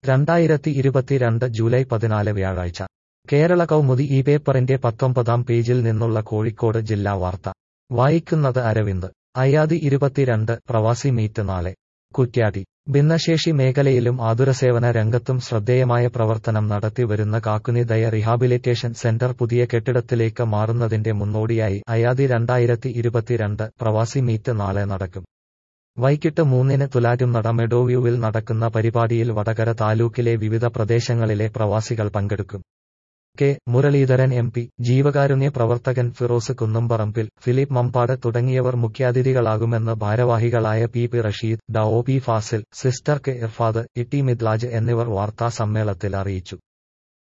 രണ്ടായിരത്തി ഇരുപത്തിരണ്ട് ജൂലൈ പതിനാല് വ്യാഴാഴ്ച കേരള കൗമുദി ഈ പേപ്പറിന്റെ പത്തൊമ്പതാം പേജിൽ നിന്നുള്ള കോഴിക്കോട് ജില്ലാ വാർത്ത വായിക്കുന്നത് അരവിന്ദ് അയാതി ഇരുപത്തിരണ്ട് പ്രവാസി മീറ്റ് നാളെ കുറ്റ്യാടി ഭിന്നശേഷി മേഖലയിലും ആതുരസേവന രംഗത്തും ശ്രദ്ധേയമായ പ്രവർത്തനം നടത്തി വരുന്ന കാക്കുനി ദയ റീഹാബിലിറ്റേഷൻ സെന്റർ പുതിയ കെട്ടിടത്തിലേക്ക് മാറുന്നതിന്റെ മുന്നോടിയായി അയാതി രണ്ടായിരത്തി ഇരുപത്തിരണ്ട് പ്രവാസി മീറ്റ് നാളെ നടക്കും വൈകിട്ട് മൂന്നിന് തുലാറ്റുംനട മെഡോവ്യൂവിൽ നടക്കുന്ന പരിപാടിയിൽ വടകര താലൂക്കിലെ വിവിധ പ്രദേശങ്ങളിലെ പ്രവാസികൾ പങ്കെടുക്കും കെ മുരളീധരൻ എം പി ജീവകാരുണ്യ പ്രവർത്തകൻ ഫിറോസ് കുന്നംപറമ്പിൽ ഫിലിപ്പ് മമ്പാട് തുടങ്ങിയവർ മുഖ്യാതിഥികളാകുമെന്ന് ഭാരവാഹികളായ പി പി റഷീദ് ഡ O P Fasil sister K Irfad E T Midlaj എന്നിവർ വാർത്താ സമ്മേളനത്തിൽ അറിയിച്ചു